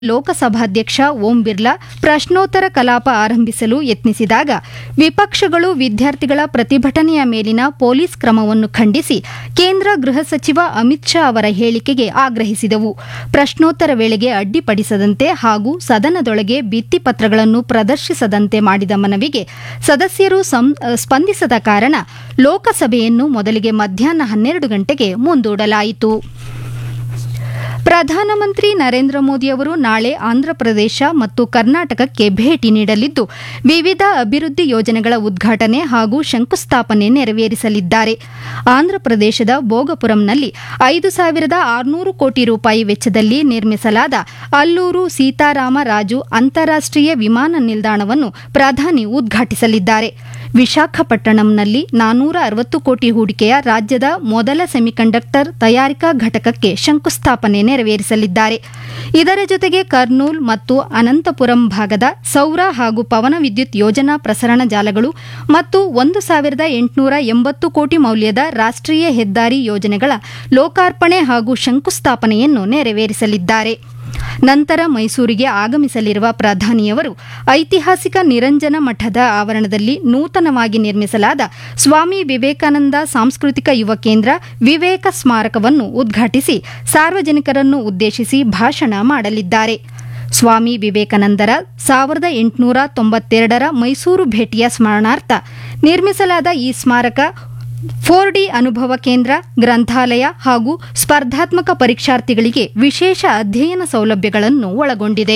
ಲೋಕಸಭಾಧ್ಯಕ್ಷ ಓಂ ಬಿರ್ಲಾ ಪ್ರಶ್ನೋತ್ತರ ಕಲಾಪ ಆರಂಭಿಸಲು ಯತ್ನಿಸಿದಾಗ ವಿಪಕ್ಷಗಳು ವಿದ್ಯಾರ್ಥಿಗಳ ಪ್ರತಿಭಟನೆಯ ಮೇಲಿನ ಪೊಲೀಸ್ ಕ್ರಮವನ್ನು ಖಂಡಿಸಿ ಕೇಂದ್ರ ಗೃಹ ಸಚಿವ ಅಮಿತ್ ಶಾ ಅವರ ಹೇಳಿಕೆಗೆ ಆಗ್ರಹಿಸಿದವು ಪ್ರಶ್ನೋತ್ತರ ವೇಳೆಗೆ ಅಡ್ಡಿಪಡಿಸದಂತೆ ಹಾಗೂ ಸದನದೊಳಗೆ ಭಿತ್ತಿಪತ್ರಗಳನ್ನು ಪ್ರದರ್ಶಿಸದಂತೆ ಮಾಡಿದ ಮನವಿಗೆ ಸದಸ್ಯರು ಸಂ- ಸ್ಪಂದಿಸದ ಕಾರಣ ಲೋಕಸಭೆಯನ್ನು ಮೊದಲಿಗೆ ಮಧ್ಯಾಹ್ನ ಹನ್ನೆರಡು ಗಂಟೆಗೆ ಮುಂದೂಡಲಾಯಿತು ಪ್ರಧಾನಮಂತ್ರಿ ನರೇಂದ್ರ ಮೋದಿ ಅವರು ನಾಳೆ ಆಂಧ್ರಪ್ರದೇಶ ಮತ್ತು ಕರ್ನಾಟಕಕ್ಕೆ ಭೇಟಿ ನೀಡಲಿದ್ದು ವಿವಿಧ ಅಭಿವೃದ್ಧಿ ಯೋಜನೆಗಳ ಉದ್ಘಾಟನೆ ಹಾಗೂ ಶಂಕುಸ್ಥಾಪನೆ ನೆರವೇರಿಸಲಿದ್ದಾರೆ ಆಂಧ್ರಪ್ರದೇಶದ ಭೋಗಪುರಂನಲ್ಲಿ ಐದು ಸಾವಿರದ ಆರುನೂರು ಕೋಟಿ ರೂಪಾಯಿ ವೆಚ್ಚದಲ್ಲಿ ನಿರ್ಮಿಸಲಾದ ಅಲ್ಲೂರು ಸೀತಾರಾಮ ರಾಜು ಅಂತಾರಾಷ್ಟೀಯ ವಿಮಾನ ನಿಲ್ದಾಣವನ್ನು ಪ್ರಧಾನಿ ಉದ್ಘಾಟಿಸಲಿದ್ದಾರೆ ವಿಶಾಖಪಟ್ಟಣಂನಲ್ಲಿ ನಾನೂರ ಅರವತ್ತು ಕೋಟಿ ಹೂಡಿಕೆಯ ರಾಜ್ಯದ ಮೊದಲ ಸೆಮಿಕಂಡಕ್ಟರ್ ತಯಾರಿಕಾ ಘಟಕಕ್ಕೆ ಶಂಕುಸ್ಥಾಪನೆ ನೆರವೇರಿಸಲಿದ್ದಾರೆ ಇದರ ಜೊತೆಗೆ ಕರ್ನೂಲ್ ಮತ್ತು ಅನಂತಪುರಂ ಭಾಗದ ಸೌರ ಹಾಗೂ ಪವನ ವಿದ್ಯುತ್ ಯೋಜನಾ ಪ್ರಸರಣ ಜಾಲಗಳು ಮತ್ತು ಒಂದು ಸಾವಿರದ ಎಂಟುನೂರ ಎಂಬತ್ತು ಕೋಟಿ ಮೌಲ್ಯದ ರಾಷ್ಟ್ರೀಯ ಹೆದ್ದಾರಿ ಯೋಜನೆಗಳ ಲೋಕಾರ್ಪಣೆ ಹಾಗೂ ಶಂಕುಸ್ಥಾಪನೆಯನ್ನು ನೆರವೇರಿಸಲಿದ್ದಾರೆ ನಂತರ ಮೈಸೂರಿಗೆ ಆಗಮಿಸಲಿರುವ ಪ್ರಧಾನಿಯವರು ಐತಿಹಾಸಿಕ ನಿರಂಜನ ಮಠದ ಆವರಣದಲ್ಲಿ ನೂತನವಾಗಿ ನಿರ್ಮಿಸಲಾದ ಸ್ವಾಮಿ ವಿವೇಕಾನಂದ ಸಾಂಸ್ಕೃತಿಕ ಯುವ ಕೇಂದ್ರ ವಿವೇಕ ಸ್ಮಾರಕವನ್ನು ಉದ್ಘಾಟಿಸಿ ಸಾರ್ವಜನಿಕರನ್ನು ಉದ್ದೇಶಿಸಿ ಭಾಷಣ ಮಾಡಲಿದ್ದಾರೆ ಸ್ವಾಮಿ ವಿವೇಕಾನಂದರ ಸಾವಿರದ ಎಂಟುನೂರ ತೊಂಬತ್ತೆರಡರ ಮೈಸೂರು ಭೇಟಿಯ ಸ್ಮರಣಾರ್ಥ ನಿರ್ಮಿಸಲಾದ ಈ ಸ್ಮಾರಕ ಫೋರ್ ಡಿ ಅನುಭವ ಕೇಂದ್ರ ಗ್ರಂಥಾಲಯ ಹಾಗೂ ಸ್ಪರ್ಧಾತ್ಮಕ ಪರೀಕ್ಷಾರ್ಥಿಗಳಿಗೆ ವಿಶೇಷ ಅಧ್ಯಯನ ಸೌಲಭ್ಯಗಳನ್ನು ಒಳಗೊಂಡಿದೆ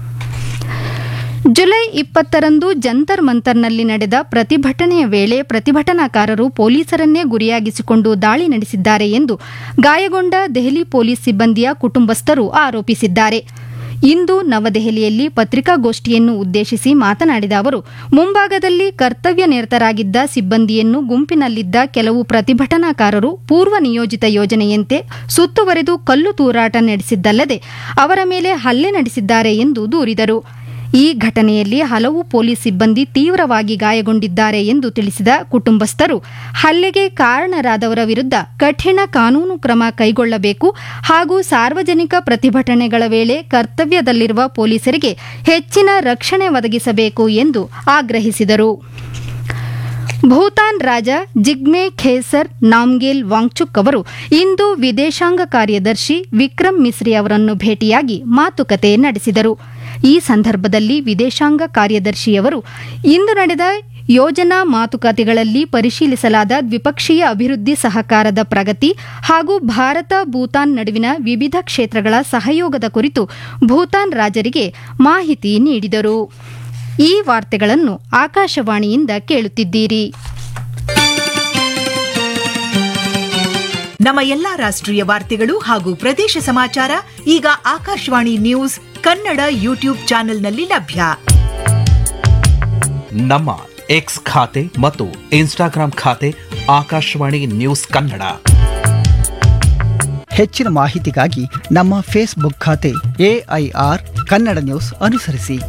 ಜುಲೈ ಇಪ್ಪತ್ತರಂದು ಜಂತರ್ ಮಂತರ್ನಲ್ಲಿ ನಡೆದ ಪ್ರತಿಭಟನೆಯ ವೇಳೆ ಪ್ರತಿಭಟನಾಕಾರರು ಪೊಲೀಸರನ್ನೇ ಗುರಿಯಾಗಿಸಿಕೊಂಡು ದಾಳಿ ನಡೆಸಿದ್ದಾರೆ ಎಂದು ಗಾಯಗೊಂಡ ದೆಹಲಿ ಪೊಲೀಸ್ ಸಿಬ್ಬಂದಿಯ ಕುಟುಂಬಸ್ಥರು ಆರೋಪಿಸಿದ್ದಾರೆ ಇಂದು ನವದೆಹಲಿಯಲ್ಲಿ ಪತ್ರಿಕಾಗೋಷ್ಠಿಯನ್ನು ಉದ್ದೇಶಿಸಿ ಮಾತನಾಡಿದ ಅವರು ಮುಂಭಾಗದಲ್ಲಿ ಕರ್ತವ್ಯ ನಿರತರಾಗಿದ್ದ ಸಿಬ್ಬಂದಿಯನ್ನು ಗುಂಪಿನಲ್ಲಿದ್ದ ಕೆಲವು ಪ್ರತಿಭಟನಾಕಾರರು ಪೂರ್ವ ನಿಯೋಜಿತ ಯೋಜನೆಯಂತೆ ಸುತ್ತುವರೆದು ಕಲ್ಲು ತೂರಾಟ ನಡೆಸಿದ್ದಲ್ಲದೆ ಅವರ ಮೇಲೆ ಹಲ್ಲೆ ನಡೆಸಿದ್ದಾರೆ ಎಂದು ದೂರಿದರು ಈ ಘಟನೆಯಲ್ಲಿ ಹಲವು ಪೊಲೀಸ್ ಸಿಬ್ಬಂದಿ ತೀವ್ರವಾಗಿ ಗಾಯಗೊಂಡಿದ್ದಾರೆ ಎಂದು ತಿಳಿಸಿದ ಕುಟುಂಬಸ್ಥರು ಹಲ್ಲೆಗೆ ಕಾರಣರಾದವರ ವಿರುದ್ಧ ಕಠಿಣ ಕಾನೂನು ಕ್ರಮ ಕೈಗೊಳ್ಳಬೇಕು ಹಾಗೂ ಸಾರ್ವಜನಿಕ ಪ್ರತಿಭಟನೆಗಳ ವೇಳೆ ಕರ್ತವ್ಯದಲ್ಲಿರುವ ಪೊಲೀಸರಿಗೆ ಹೆಚ್ಚಿನ ರಕ್ಷಣೆ ಒದಗಿಸಬೇಕು ಎಂದು ಆಗ್ರಹಿಸಿದರು ಭೂತಾನ್ ರಾಜ ಜಿಗ್ಮೆ ಖೇಸರ್ ನಾಮ್ಗೇಲ್ ವಾಂಗ್ಚುಕ್ ಅವರು ಇಂದು ವಿದೇಶಾಂಗ ಕಾರ್ಯದರ್ಶಿ ವಿಕ್ರಮ್ ಮಿಸ್ರಿ ಅವರನ್ನು ಭೇಟಿಯಾಗಿ ಮಾತುಕತೆ ನಡೆಸಿದರು ಈ ಸಂದರ್ಭದಲ್ಲಿ ವಿದೇಶಾಂಗ ಕಾರ್ಯದರ್ಶಿಯವರು ಇಂದು ನಡೆದ ಯೋಜನಾ ಮಾತುಕತೆಗಳಲ್ಲಿ ಪರಿಶೀಲಿಸಲಾದ ದ್ವಿಪಕ್ಷೀಯ ಅಭಿವೃದ್ಧಿ ಸಹಕಾರದ ಪ್ರಗತಿ ಹಾಗೂ ಭಾರತ ಭೂತಾನ್ ನಡುವಿನ ವಿವಿಧ ಕ್ಷೇತ್ರಗಳ ಸಹಯೋಗದ ಕುರಿತು ಭೂತಾನ್ ರಾಜರಿಗೆ ಮಾಹಿತಿ ನೀಡಿದರು ಈ ವಾರ್ತೆಗಳನ್ನು ಆಕಾಶವಾಣಿಯಿಂದ ಕೇಳುತ್ತಿದ್ದೀರಿ ನಮ್ಮ ಎಲ್ಲಾ ರಾಷ್ಟ್ರೀಯ ವಾರ್ತೆಗಳು ಹಾಗೂ ಪ್ರದೇಶ ಸಮಾಚಾರ ಈಗ ಆಕಾಶವಾಣಿ ನ್ಯೂಸ್ ಕನ್ನಡ ಯೂಟ್ಯೂಬ್ ಚಾನೆಲ್ನಲ್ಲಿ ಲಭ್ಯ ನಮ್ಮ ಎಕ್ಸ್ ಖಾತೆ ಮತ್ತು ಇನ್ಸ್ಟಾಗ್ರಾಂ ಖಾತೆ ಆಕಾಶವಾಣಿ ನ್ಯೂಸ್ ಕನ್ನಡ ಹೆಚ್ಚಿನ ಮಾಹಿತಿಗಾಗಿ ನಮ್ಮ ಫೇಸ್ಬುಕ್ ಖಾತೆ ಎಐಆರ್ ಕನ್ನಡ ನ್ಯೂಸ್ ಅನುಸರಿಸಿ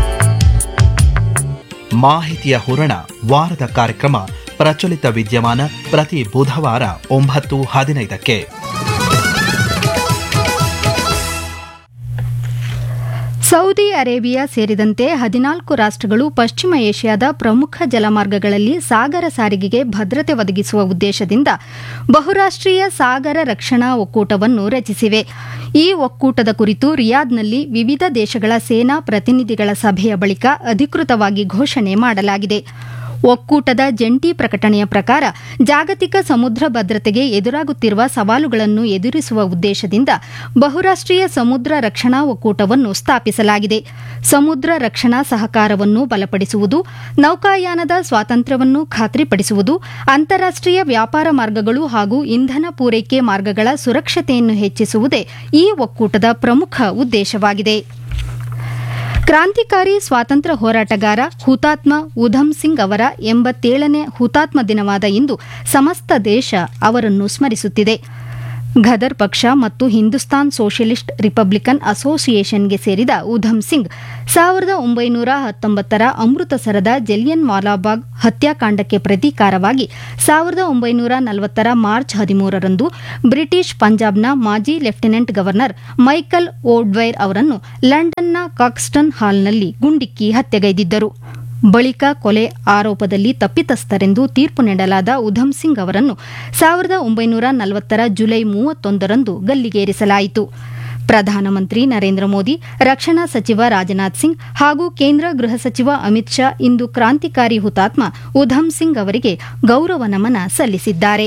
ಮಾಹಿತಿಯ ಹೂರಣ ವಾರದ ಕಾರ್ಯಕ್ರಮ ಪ್ರಚಲಿತ ವಿದ್ಯಮಾನ ಪ್ರತಿ ಬುಧವಾರ ಒಂಬತ್ತು ಹದಿನೈದಕ್ಕೆ ಸೌದಿ ಅರೇಬಿಯಾ ಸೇರಿದಂತೆ ಹದಿನಾಲ್ಕು ರಾಷ್ಟ್ರಗಳು ಪಶ್ಚಿಮ ಏಷ್ಯಾದ ಪ್ರಮುಖ ಜಲಮಾರ್ಗಗಳಲ್ಲಿ ಸಾಗರ ಸಾರಿಗೆಗೆ ಭದ್ರತೆ ಒದಗಿಸುವ ಉದ್ದೇಶದಿಂದ ಬಹುರಾಷ್ಟ್ರೀಯ ಸಾಗರ ರಕ್ಷಣಾ ಒಕ್ಕೂಟವನ್ನು ರಚಿಸಿವೆ ಈ ಒಕ್ಕೂಟದ ಕುರಿತು ರಿಯಾದ್ನಲ್ಲಿ ವಿವಿಧ ದೇಶಗಳ ಸೇನಾ ಪ್ರತಿನಿಧಿಗಳ ಸಭೆಯ ಬಳಿಕ ಅಧಿಕೃತವಾಗಿ ಘೋಷಣೆ ಮಾಡಲಾಗಿದೆ ಒಕ್ಕೂಟದ ಜಂಟಿ ಪ್ರಕಟಣೆಯ ಪ್ರಕಾರ ಜಾಗತಿಕ ಸಮುದ್ರ ಭದ್ರತೆಗೆ ಎದುರಾಗುತ್ತಿರುವ ಸವಾಲುಗಳನ್ನು ಎದುರಿಸುವ ಉದ್ದೇಶದಿಂದ ಬಹುರಾಷ್ಟ್ರೀಯ ಸಮುದ್ರ ರಕ್ಷಣಾ ಒಕ್ಕೂಟವನ್ನು ಸ್ಥಾಪಿಸಲಾಗಿದೆ ಸಮುದ್ರ ರಕ್ಷಣಾ ಸಹಕಾರವನ್ನು ಬಲಪಡಿಸುವುದು ನೌಕಾಯಾನದ ಸ್ವಾತಂತ್ರ್ಯವನ್ನು ಖಾತ್ರಿಪಡಿಸುವುದು ಅಂತಾರಾಷ್ಟ್ರೀಯ ವ್ಯಾಪಾರ ಮಾರ್ಗಗಳು ಹಾಗೂ ಇಂಧನ ಪೂರೈಕೆ ಮಾರ್ಗಗಳ ಸುರಕ್ಷತೆಯನ್ನು ಹೆಚ್ಚಿಸುವುದೇ ಈ ಒಕ್ಕೂಟದ ಪ್ರಮುಖ ಉದ್ದೇಶವಾಗಿದೆ ಕ್ರಾಂತಿಕಾರಿ ಸ್ವಾತಂತ್ರ್ಯ ಹೋರಾಟಗಾರ ಹುತಾತ್ಮ ಉಧಮ್ ಸಿಂಗ್ ಅವರ ಎಂಬತ್ತೇಳನೇ ಹುತಾತ್ಮ ದಿನವಾದ ಇಂದು ಸಮಸ್ತ ದೇಶ ಅವರನ್ನು ಸ್ಮರಿಸುತ್ತಿದೆ ಘದರ್ ಪಕ್ಷ ಮತ್ತು ಹಿಂದೂಸ್ತಾನ್ ಸೋಷಿಯಲಿಸ್ಟ್ ರಿಪಬ್ಲಿಕನ್ ಅಸೋಸಿಯೇಷನ್ಗೆ ಸೇರಿದ ಉಧಮ್ ಸಿಂಗ್ ಸಾವಿರದ ಒಂಬೈನೂರ ಹತ್ತೊಂಬತ್ತರ ಅಮೃತಸರದ ಜಲಿಯನ್ ವಾಲಾಬಾಗ್ ಹತ್ಯಾಕಾಂಡಕ್ಕೆ ಪ್ರತೀಕಾರವಾಗಿ ಸಾವಿರದ ಒಂಬೈನೂರ ನಲವತ್ತರ ಮಾರ್ಚ್ ಹದಿಮೂರರಂದು ಬ್ರಿಟಿಷ್ ಪಂಜಾಬ್ನ ಮಾಜಿ ಲೆಫ್ಟಿನೆಂಟ್ ಗವರ್ನರ್ ಮೈಕಲ್ ಓಡ್ವೈರ್ ಅವರನ್ನು ಲಂಡನ್ನ ಕಾಕ್ಸ್ಟನ್ ಹಾಲ್ನಲ್ಲಿ ಗುಂಡಿಕ್ಕಿ ಹತ್ಯೆಗೈದಿದ್ದರು ಬಳಿಕ ಕೊಲೆ ಆರೋಪದಲ್ಲಿ ತಪ್ಪಿತಸ್ಥರೆಂದು ತೀರ್ಪು ನೀಡಲಾದ ಉಧಮ್ ಸಿಂಗ್ ಅವರನ್ನು ಸಾವಿರದ ಒಂಬೈನೂರ ನಲವತ್ತರ ಜುಲೈ ಮೂವತ್ತೊಂದರಂದು ಗಲ್ಲಿಗೇರಿಸಲಾಯಿತು ಪ್ರಧಾನಮಂತ್ರಿ ನರೇಂದ್ರ ಮೋದಿ ರಕ್ಷಣಾ ಸಚಿವ ರಾಜನಾಥ್ ಸಿಂಗ್ ಹಾಗೂ ಕೇಂದ್ರ ಗೃಹ ಸಚಿವ ಅಮಿತ್ ಶಾ ಇಂದು ಕ್ರಾಂತಿಕಾರಿ ಹುತಾತ್ಮ ಉಧಮ್ ಸಿಂಗ್ ಅವರಿಗೆ ಗೌರವ ನಮನ ಸಲ್ಲಿಸಿದ್ದಾರೆ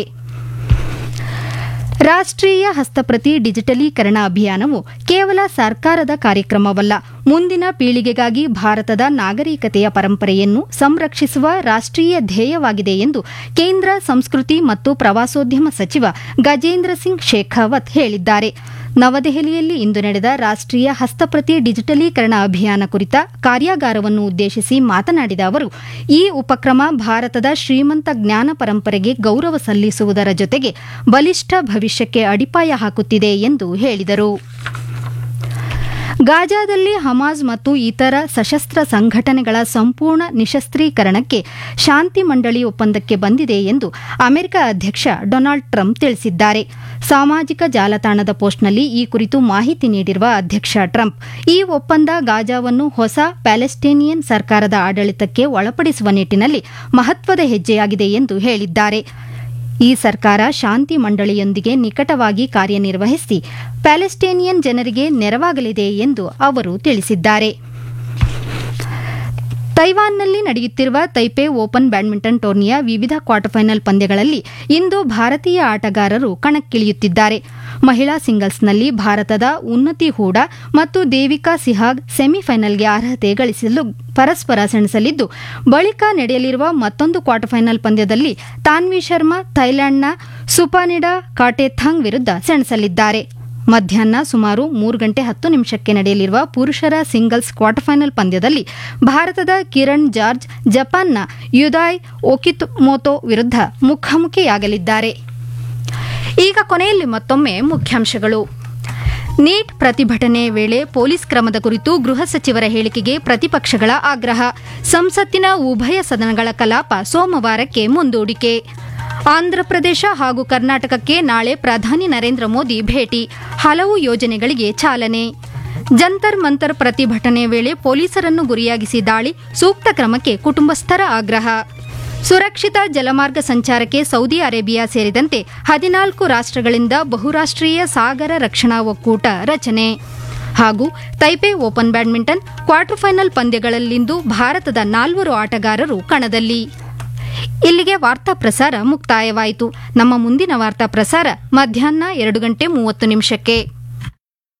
ರಾಷ್ಟ್ರೀಯ ಹಸ್ತಪ್ರತಿ ಡಿಜಿಟಲೀಕರಣ ಅಭಿಯಾನವು ಕೇವಲ ಸರ್ಕಾರದ ಕಾರ್ಯಕ್ರಮವಲ್ಲ ಮುಂದಿನ ಪೀಳಿಗೆಗಾಗಿ ಭಾರತದ ನಾಗರಿಕತೆಯ ಪರಂಪರೆಯನ್ನು ಸಂರಕ್ಷಿಸುವ ರಾಷ್ಟ್ರೀಯ ಧ್ಯೇಯವಾಗಿದೆ ಎಂದು ಕೇಂದ್ರ ಸಂಸ್ಕೃತಿ ಮತ್ತು ಪ್ರವಾಸೋದ್ಯಮ ಸಚಿವ ಗಜೇಂದ್ರ ಸಿಂಗ್ ಶೇಖಾವತ್ ಹೇಳಿದ್ದಾರೆ ನವದೆಹಲಿಯಲ್ಲಿ ಇಂದು ನಡೆದ ರಾಷ್ಟ್ರೀಯ ಹಸ್ತಪ್ರತಿ ಡಿಜಿಟಲೀಕರಣ ಅಭಿಯಾನ ಕುರಿತ ಕಾರ್ಯಾಗಾರವನ್ನು ಉದ್ದೇಶಿಸಿ ಮಾತನಾಡಿದ ಅವರು ಈ ಉಪಕ್ರಮ ಭಾರತದ ಶ್ರೀಮಂತ ಜ್ಞಾನ ಪರಂಪರೆಗೆ ಗೌರವ ಸಲ್ಲಿಸುವುದರ ಜೊತೆಗೆ ಬಲಿಷ್ಠ ಭವಿಷ್ಯಕ್ಕೆ ಅಡಿಪಾಯ ಹಾಕುತ್ತಿದೆ ಎಂದು ಹೇಳಿದರು ಗಾಜಾದಲ್ಲಿ ಹಮಾಜ್ ಮತ್ತು ಇತರ ಸಶಸ್ತ್ರ ಸಂಘಟನೆಗಳ ಸಂಪೂರ್ಣ ನಿಶಸ್ತ್ರೀಕರಣಕ್ಕೆ ಶಾಂತಿ ಮಂಡಳಿ ಒಪ್ಪಂದಕ್ಕೆ ಬಂದಿದೆ ಎಂದು ಅಮೆರಿಕ ಅಧ್ಯಕ್ಷ ಡೊನಾಲ್ಡ್ ಟ್ರಂಪ್ ತಿಳಿಸಿದ್ದಾರೆ ಸಾಮಾಜಿಕ ಜಾಲತಾಣದ ಪೋಸ್ಟ್ನಲ್ಲಿ ಈ ಕುರಿತು ಮಾಹಿತಿ ನೀಡಿರುವ ಅಧ್ಯಕ್ಷ ಟ್ರಂಪ್ ಈ ಒಪ್ಪಂದ ಗಾಜಾವನ್ನು ಹೊಸ ಪ್ಯಾಲೆಸ್ಟೇನಿಯನ್ ಸರ್ಕಾರದ ಆಡಳಿತಕ್ಕೆ ಒಳಪಡಿಸುವ ನಿಟ್ಟಿನಲ್ಲಿ ಮಹತ್ವದ ಹೆಜ್ಜೆಯಾಗಿದೆ ಎಂದು ಹೇಳಿದ್ದಾರೆ ಈ ಸರ್ಕಾರ ಶಾಂತಿ ಮಂಡಳಿಯೊಂದಿಗೆ ನಿಕಟವಾಗಿ ಕಾರ್ಯನಿರ್ವಹಿಸಿ ಪ್ಯಾಲೆಸ್ಟೇನಿಯನ್ ಜನರಿಗೆ ನೆರವಾಗಲಿದೆ ಎಂದು ಅವರು ತಿಳಿಸಿದ್ದಾರೆ ತೈವಾನ್ನಲ್ಲಿ ನಡೆಯುತ್ತಿರುವ ತೈಪೆ ಓಪನ್ ಬ್ಯಾಡ್ಮಿಂಟನ್ ಟೂರ್ನಿಯ ವಿವಿಧ ಕ್ವಾರ್ಟರ್ ಫೈನಲ್ ಪಂದ್ಯಗಳಲ್ಲಿ ಇಂದು ಭಾರತೀಯ ಆಟಗಾರರು ಕಣಕ್ಕಿಳಿಯುತ್ತಿದ್ದಾರೆ ಮಹಿಳಾ ಸಿಂಗಲ್ಸ್ನಲ್ಲಿ ಭಾರತದ ಉನ್ನತಿ ಹೂಡಾ ಮತ್ತು ದೇವಿಕಾ ಸಿಹಾಗ್ ಸೆಮಿಫೈನಲ್ಗೆ ಅರ್ಹತೆ ಗಳಿಸಲು ಪರಸ್ಪರ ಸೆಣಸಲಿದ್ದು ಬಳಿಕ ನಡೆಯಲಿರುವ ಮತ್ತೊಂದು ಕ್ವಾರ್ಟರ್ ಫೈನಲ್ ಪಂದ್ಯದಲ್ಲಿ ತಾನ್ವಿ ಶರ್ಮಾ ಥೈಲ್ಯಾಂಡ್ನ ಸುಪಾನಿಡಾ ಕಾಟೆಥಾಂಗ್ ವಿರುದ್ಧ ಸೆಣಸಲಿದ್ದಾರೆ ಮಧ್ಯಾಹ್ನ ಸುಮಾರು ಮೂರು ಗಂಟೆ ಹತ್ತು ನಿಮಿಷಕ್ಕೆ ನಡೆಯಲಿರುವ ಪುರುಷರ ಸಿಂಗಲ್ಸ್ ಕ್ವಾರ್ಟರ್ ಫೈನಲ್ ಪಂದ್ಯದಲ್ಲಿ ಭಾರತದ ಕಿರಣ್ ಜಾರ್ಜ್ ಜಪಾನ್ನ ಯುದಾಯ್ ಓಕಿತ್ಮೋತೋ ವಿರುದ್ಧ ಮುಖಾಮುಖಿಯಾಗಲಿದ್ದಾರೆ ಈಗ ಕೊನೆಯಲ್ಲಿ ಮತ್ತೊಮ್ಮೆ ಮುಖ್ಯಾಂಶಗಳು ನೀಟ್ ಪ್ರತಿಭಟನೆ ವೇಳೆ ಪೊಲೀಸ್ ಕ್ರಮದ ಕುರಿತು ಗೃಹ ಸಚಿವರ ಹೇಳಿಕೆಗೆ ಪ್ರತಿಪಕ್ಷಗಳ ಆಗ್ರಹ ಸಂಸತ್ತಿನ ಉಭಯ ಸದನಗಳ ಕಲಾಪ ಸೋಮವಾರಕ್ಕೆ ಮುಂದೂಡಿಕೆ ಆಂಧ್ರಪ್ರದೇಶ ಹಾಗೂ ಕರ್ನಾಟಕಕ್ಕೆ ನಾಳೆ ಪ್ರಧಾನಿ ನರೇಂದ್ರ ಮೋದಿ ಭೇಟಿ ಹಲವು ಯೋಜನೆಗಳಿಗೆ ಚಾಲನೆ ಜಂತರ್ ಮಂತರ್ ಪ್ರತಿಭಟನೆ ವೇಳೆ ಪೊಲೀಸರನ್ನು ಗುರಿಯಾಗಿಸಿ ದಾಳಿ ಸೂಕ್ತ ಕ್ರಮಕ್ಕೆ ಕುಟುಂಬಸ್ಥರ ಆಗ್ರಹ ಸುರಕ್ಷಿತ ಜಲಮಾರ್ಗ ಸಂಚಾರಕ್ಕೆ ಸೌದಿ ಅರೇಬಿಯಾ ಸೇರಿದಂತೆ ಹದಿನಾಲ್ಕು ರಾಷ್ಟ್ರಗಳಿಂದ ಬಹುರಾಷ್ಟ್ರೀಯ ಸಾಗರ ರಕ್ಷಣಾ ಒಕ್ಕೂಟ ರಚನೆ ಹಾಗೂ Taipei open badminton quarter final ಪಂದ್ಯಗಳಲ್ಲಿಂದು ಭಾರತದ ನಾಲ್ವರು ಆಟಗಾರರು ಕಣದಲ್ಲಿ ಇಲ್ಲಿಗೆ ವಾರ್ತಾ ಪ್ರಸಾರ ಮುಕ್ತಾಯವಾಯಿತು ನಮ್ಮ ಮುಂದಿನ ವಾರ್ತಾ ಪ್ರಸಾರ ಮಧ್ಯಾಹ್ನ ಎರಡು ಗಂಟೆ ಮೂವತ್ತು ನಿಮಿಷಕ್ಕೆ